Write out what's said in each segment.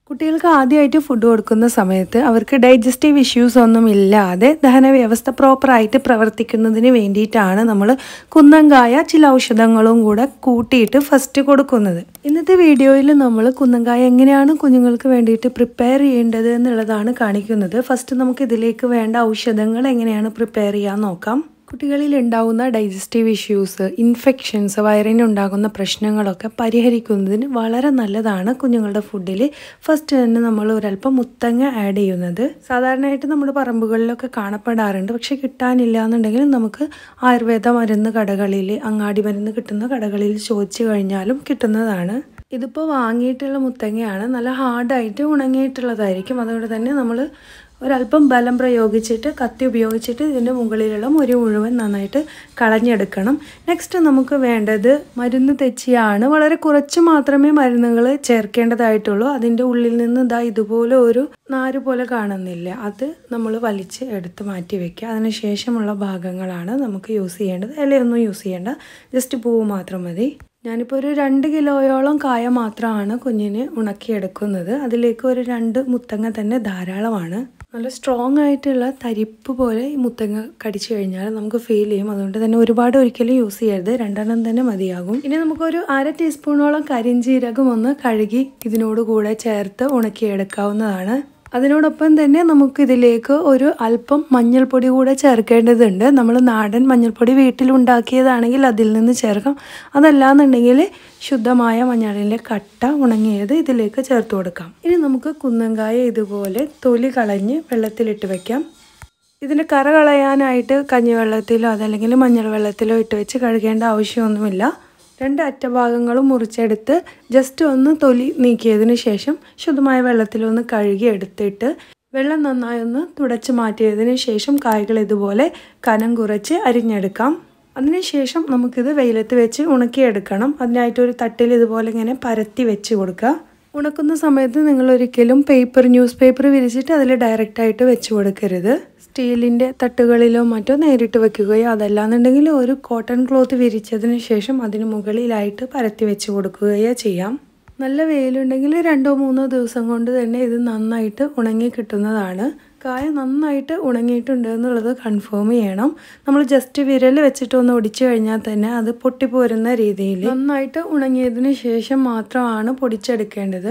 കുട്ടികൾക്ക് ആദ്യമായിട്ട് ഫുഡ് കൊടുക്കുന്ന സമയത്ത് അവർക്ക് ഡൈജസ്റ്റീവ് ഇഷ്യൂസ് ഒന്നും ഇല്ലാതെ ദഹന വ്യവസ്ഥ പ്രോപ്പറായിട്ട് പ്രവർത്തിക്കുന്നതിന് വേണ്ടിയിട്ടാണ് നമ്മൾ കുന്നങ്കായ ചില ഔഷധങ്ങളും കൂടെ കൂട്ടിയിട്ട് ഫസ്റ്റ് കൊടുക്കുന്നത് ഇന്നത്തെ വീഡിയോയിൽ നമ്മൾ കുന്നങ്കായ എങ്ങനെയാണ് കുഞ്ഞുങ്ങൾക്ക് വേണ്ടിയിട്ട് പ്രിപ്പയർ ചെയ്യേണ്ടത് എന്നുള്ളതാണ് കാണിക്കുന്നത് ഫസ്റ്റ് നമുക്ക് ഇതിലേക്ക് വേണ്ട ഔഷധങ്ങൾ എങ്ങനെയാണ് പ്രിപ്പയർ ചെയ്യാൻ നോക്കാം കുട്ടികളിൽ ഉണ്ടാകുന്ന ഡൈജസ്റ്റീവ് ഇഷ്യൂസ് ഇൻഫെക്ഷൻസ് വയറിന് ഉണ്ടാകുന്ന പ്രശ്നങ്ങളൊക്കെ പരിഹരിക്കുന്നതിന് വളരെ നല്ലതാണ് കുഞ്ഞുങ്ങളുടെ ഫുഡിൽ ഫസ്റ്റ് തന്നെ നമ്മൾ ഒരല്പം മുത്തങ്ങ ആഡ് ചെയ്യുന്നത് സാധാരണയായിട്ട് നമ്മുടെ പറമ്പുകളിലൊക്കെ കാണപ്പെടാറുണ്ട് പക്ഷെ കിട്ടാനില്ല എന്നുണ്ടെങ്കിൽ നമുക്ക് ആയുർവേദ മരുന്ന് കടകളിൽ അങ്ങാടി മരുന്ന് കിട്ടുന്ന കടകളിൽ ചോദിച്ചു കഴിഞ്ഞാലും കിട്ടുന്നതാണ് ഇതിപ്പോൾ വാങ്ങിയിട്ടുള്ള മുത്തങ്ങയാണ് നല്ല ഹാർഡായിട്ട് ഉണങ്ങിയിട്ടുള്ളതായിരിക്കും അതുകൊണ്ട് തന്നെ നമ്മൾ ഒരല്പം ബലം പ്രയോഗിച്ചിട്ട് കത്തി ഉപയോഗിച്ചിട്ട് ഇതിൻ്റെ മുകളിലുള്ള മുരി മുഴുവൻ നന്നായിട്ട് കളഞ്ഞെടുക്കണം നെക്സ്റ്റ് നമുക്ക് വേണ്ടത് മരുന്ന് തെച്ചിയാണ് വളരെ കുറച്ച് മാത്രമേ മരുന്നുകൾ ചേർക്കേണ്ടതായിട്ടുള്ളൂ അതിൻ്റെ ഉള്ളിൽ നിന്ന് ഇതാ ഇതുപോലെ ഒരു നാര് പോലെ കാണുന്നില്ല അത് നമ്മൾ വലിച്ച് എടുത്ത് മാറ്റി വെക്കുക അതിന് ശേഷമുള്ള ഭാഗങ്ങളാണ് നമുക്ക് യൂസ് ചെയ്യേണ്ടത് ഇലയൊന്നും യൂസ് ചെയ്യേണ്ട ജസ്റ്റ് പൂവ് മാത്രം മതി ഞാനിപ്പോൾ ഒരു രണ്ട് കിലോയോളം കായ മാത്രമാണ് കുഞ്ഞിന് ഉണക്കിയെടുക്കുന്നത് അതിലേക്ക് ഒരു രണ്ട് മുത്തങ്ങ തന്നെ ധാരാളമാണ് നല്ല സ്ട്രോങ് ആയിട്ടുള്ള തരിപ്പ് പോലെ ഈ മുത്തങ്ങ കടിച്ചു കഴിഞ്ഞാൽ നമുക്ക് ഫീൽ ചെയ്യും അതുകൊണ്ട് തന്നെ ഒരുപാട് ഒരിക്കലും യൂസ് ചെയ്യരുത് രണ്ടെണ്ണം തന്നെ മതിയാകും ഇനി നമുക്കൊരു അര ടീസ്പൂണോളം കരിഞ്ജീരകം ഒന്ന് കഴുകി ഇതിനോട് കൂടെ ചേർത്ത് ഉണക്കിയെടുക്കാവുന്നതാണ് അതിനോടൊപ്പം തന്നെ നമുക്ക് ഇതിലേക്ക് ഒരു അല്പം മഞ്ഞൾപ്പൊടി കൂടെ ചേർക്കേണ്ടതുണ്ട് നമ്മൾ നാടൻ മഞ്ഞൾപ്പൊടി വീട്ടിലുണ്ടാക്കിയതാണെങ്കിൽ അതിൽ നിന്ന് ചേർക്കാം അതല്ലാന്നുണ്ടെങ്കിൽ ശുദ്ധമായ മഞ്ഞളിൻ്റെ കട്ട ഉണങ്ങിയത് ഇതിലേക്ക് ചേർത്ത് കൊടുക്കാം ഇനി നമുക്ക് കുന്നങ്കായ ഇതുപോലെ തൊലി കളഞ്ഞ് വെള്ളത്തിലിട്ട് വെക്കാം ഇതിൻ്റെ കറ കളയാനായിട്ട് കഞ്ഞിവെള്ളത്തിലോ അതല്ലെങ്കിൽ മഞ്ഞൾ വെള്ളത്തിലോ ഇട്ട് വെച്ച് കഴുകേണ്ട ആവശ്യമൊന്നുമില്ല രണ്ട് അറ്റഭാഗങ്ങളും മുറിച്ചെടുത്ത് ജസ്റ്റ് ഒന്ന് തൊലി നീക്കിയതിന് ശേഷം ശുദ്ധമായ വെള്ളത്തിലൊന്ന് കഴുകി എടുത്തിട്ട് വെള്ളം നന്നായി ഒന്ന് തുടച്ച് മാറ്റിയതിന് ശേഷം കായ്കൾ ഇതുപോലെ കനം കുറച്ച് അരിഞ്ഞെടുക്കാം അതിനുശേഷം നമുക്കിത് വെയിലത്ത് വെച്ച് ഉണക്കിയെടുക്കണം അതിനായിട്ടൊരു തട്ടിൽ ഇതുപോലെ ഇങ്ങനെ പരത്തി വെച്ച് കൊടുക്കുക ഉണക്കുന്ന സമയത്ത് നിങ്ങൾ ഒരിക്കലും പേപ്പർ ന്യൂസ് പേപ്പർ വിരിച്ചിട്ട് അതിൽ ഡയറക്റ്റായിട്ട് വെച്ച് കൊടുക്കരുത് സ്റ്റീലിൻ്റെ തട്ടുകളിലോ മറ്റോ നേരിട്ട് വെക്കുകയോ അതല്ലാന്നുണ്ടെങ്കിൽ ഒരു കോട്ടൺ ക്ലോത്ത് വിരിച്ചതിന് ശേഷം അതിന് മുകളിലായിട്ട് പരത്തി വെച്ച് കൊടുക്കുകയോ ചെയ്യാം നല്ല വെയിലുണ്ടെങ്കിൽ രണ്ടോ മൂന്നോ ദിവസം കൊണ്ട് തന്നെ ഇത് നന്നായിട്ട് ഉണങ്ങി കിട്ടുന്നതാണ് കായ നന്നായിട്ട് ഉണങ്ങിയിട്ടുണ്ട് എന്നുള്ളത് കൺഫേം ചെയ്യണം നമ്മൾ ജസ്റ്റ് വിരൽ വെച്ചിട്ട് ഒന്ന് ഒടിച്ചു കഴിഞ്ഞാൽ തന്നെ അത് പൊട്ടിപ്പോരുന്ന രീതിയിൽ നന്നായിട്ട് ഉണങ്ങിയതിന് ശേഷം മാത്രമാണ് പൊടിച്ചെടുക്കേണ്ടത്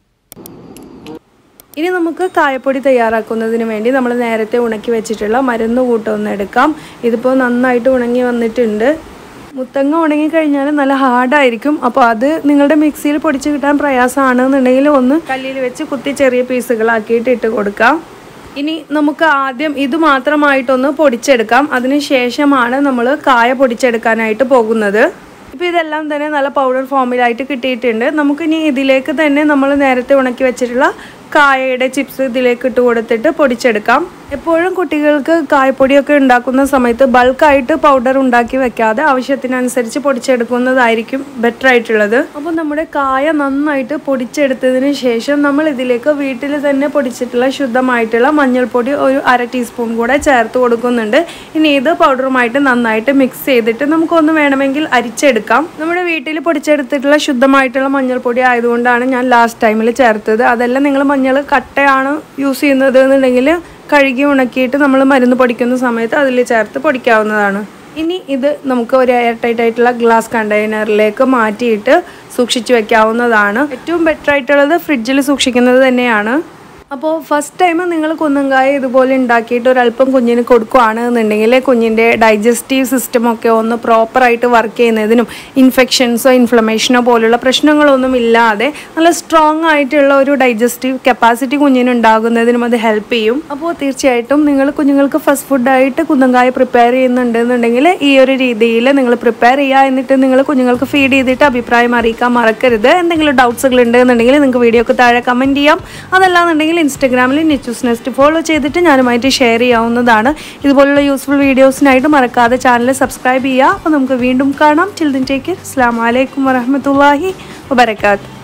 ഇനി നമുക്ക് കായപ്പൊടി തയ്യാറാക്കുന്നതിന് വേണ്ടി നമ്മൾ നേരത്തെ ഉണക്കി വെച്ചിട്ടുള്ള മരുന്ന് കൂട്ടം എടുക്കാം ഇതിപ്പോൾ നന്നായിട്ട് ഉണങ്ങി വന്നിട്ടുണ്ട് മുത്തങ്ങ ഉണങ്ങിക്കഴിഞ്ഞാൽ നല്ല ഹാർഡായിരിക്കും അപ്പോൾ അത് നിങ്ങളുടെ മിക്സിയിൽ പൊടിച്ച് കിട്ടാൻ പ്രയാസമാണെന്നുണ്ടെങ്കിൽ ഒന്ന് കല്ലിൽ വെച്ച് കുത്തി ചെറിയ പീസുകളാക്കിയിട്ട് ഇട്ട് കൊടുക്കാം ഇനി നമുക്ക് ആദ്യം ഇത് മാത്രമായിട്ടൊന്ന് പൊടിച്ചെടുക്കാം അതിന് ശേഷമാണ് നമ്മൾ കായ പൊടിച്ചെടുക്കാനായിട്ട് പോകുന്നത് ഇപ്പോൾ ഇതെല്ലാം തന്നെ നല്ല പൗഡർ ഫോമിലായിട്ട് കിട്ടിയിട്ടുണ്ട് നമുക്കിനി ഇതിലേക്ക് തന്നെ നമ്മൾ നേരത്തെ ഉണക്കി വെച്ചിട്ടുള്ള കായയുടെ ചിപ്സ് ഇതിലേക്ക് ഇട്ട് കൊടുത്തിട്ട് പൊടിച്ചെടുക്കാം എപ്പോഴും കുട്ടികൾക്ക് കായപ്പൊടിയൊക്കെ ഉണ്ടാക്കുന്ന സമയത്ത് ബൾക്കായിട്ട് പൗഡർ ഉണ്ടാക്കി വെക്കാതെ ആവശ്യത്തിനനുസരിച്ച് പൊടിച്ചെടുക്കുന്നതായിരിക്കും ബെറ്റർ ആയിട്ടുള്ളത് അപ്പോൾ നമ്മുടെ കായ നന്നായിട്ട് പൊടിച്ചെടുത്തതിന് ശേഷം നമ്മൾ ഇതിലേക്ക് വീട്ടിൽ തന്നെ പൊടിച്ചിട്ടുള്ള ശുദ്ധമായിട്ടുള്ള മഞ്ഞൾപ്പൊടി ഒരു അര ടീസ്പൂൺ കൂടെ ചേർത്ത് കൊടുക്കുന്നുണ്ട് ഇനി ഇത് പൗഡറുമായിട്ട് നന്നായിട്ട് മിക്സ് ചെയ്തിട്ട് നമുക്കൊന്ന് വേണമെങ്കിൽ അരിച്ചെടുക്കാം നമ്മുടെ വീട്ടിൽ പൊടിച്ചെടുത്തിട്ടുള്ള ശുദ്ധമായിട്ടുള്ള മഞ്ഞൾപ്പൊടി ആയതുകൊണ്ടാണ് ഞാൻ ലാസ്റ്റ് ടൈമിൽ ചേർത്തത് അതെല്ലാം നിങ്ങൾ മഞ്ഞൾ കട്ടയാണ് യൂസ് ചെയ്യുന്നത് എന്നുണ്ടെങ്കിൽ കഴുകി ഉണക്കിയിട്ട് നമ്മൾ മരുന്ന് പൊടിക്കുന്ന സമയത്ത് അതിൽ ചേർത്ത് പൊടിക്കാവുന്നതാണ് ഇനി ഇത് നമുക്ക് ഒരു എയർ ടൈറ്റ് ആയിട്ടുള്ള ഗ്ലാസ് കണ്ടെയ്നറിലേക്ക് മാറ്റിയിട്ട് സൂക്ഷിച്ചു വെക്കാവുന്നതാണ് ഏറ്റവും ബെറ്റർ ആയിട്ടുള്ളത് ഫ്രിഡ്ജിൽ സൂക്ഷിക്കുന്നത് തന്നെയാണ് അപ്പോൾ ഫസ്റ്റ് ടൈം നിങ്ങൾ കുന്നങ്കായ ഇതുപോലെ ഉണ്ടാക്കിയിട്ട് ഒരല്പം കുഞ്ഞിന് കൊടുക്കുകയാണ് എന്നുണ്ടെങ്കിൽ കുഞ്ഞിൻ്റെ ഡൈജസ്റ്റീവ് സിസ്റ്റം ഒക്കെ ഒന്ന് പ്രോപ്പറായിട്ട് വർക്ക് ചെയ്യുന്നതിനും ഇൻഫെക്ഷൻസോ ഇൻഫ്ലമേഷനോ പോലുള്ള പ്രശ്നങ്ങളൊന്നും ഇല്ലാതെ നല്ല സ്ട്രോങ് ആയിട്ടുള്ള ഒരു ഡൈജസ്റ്റീവ് കപ്പാസിറ്റി കുഞ്ഞിന് ഉണ്ടാകുന്നതിനും അത് ഹെൽപ്പ് ചെയ്യും അപ്പോൾ തീർച്ചയായിട്ടും നിങ്ങൾ കുഞ്ഞുങ്ങൾക്ക് ഫസ്റ്റ് ഫുഡായിട്ട് കുന്നങ്കായ പ്രിപ്പയർ ചെയ്യുന്നുണ്ട് എന്നുണ്ടെങ്കിൽ ഈ ഒരു രീതിയിൽ നിങ്ങൾ പ്രിപ്പയർ ചെയ്യുക എന്നിട്ട് നിങ്ങൾ കുഞ്ഞുങ്ങൾക്ക് ഫീഡ് ചെയ്തിട്ട് അഭിപ്രായം അറിയിക്കാൻ മറക്കരുത് എന്തെങ്കിലും ഡൗട്ട്സുകൾ ഉണ്ട് എന്നുണ്ടെങ്കിൽ നിങ്ങൾക്ക് വീഡിയോക്ക് താഴെ കമൻറ്റ് ചെയ്യാം അതല്ലാന്നുണ്ടെങ്കിൽ ഇൻസ്റ്റഗ്രാമിൽ നിച്ചൂസ് നെസ്റ്റ് ഫോളോ ചെയ്തിട്ട് ഞാനുമായിട്ട് ഷെയർ ചെയ്യാവുന്നതാണ് ഇതുപോലുള്ള യൂസ്ഫുൾ വീഡിയോസിനായിട്ട് മറക്കാതെ ചാനൽ സബ്സ്ക്രൈബ് ചെയ്യുക അപ്പോൾ നമുക്ക് വീണ്ടും കാണാം ചിൽഡിൻ ടേക്ക് അസ്സാം വലൈക്കും വരഹമത്തല്ലാഹി വബർക്കാത്തു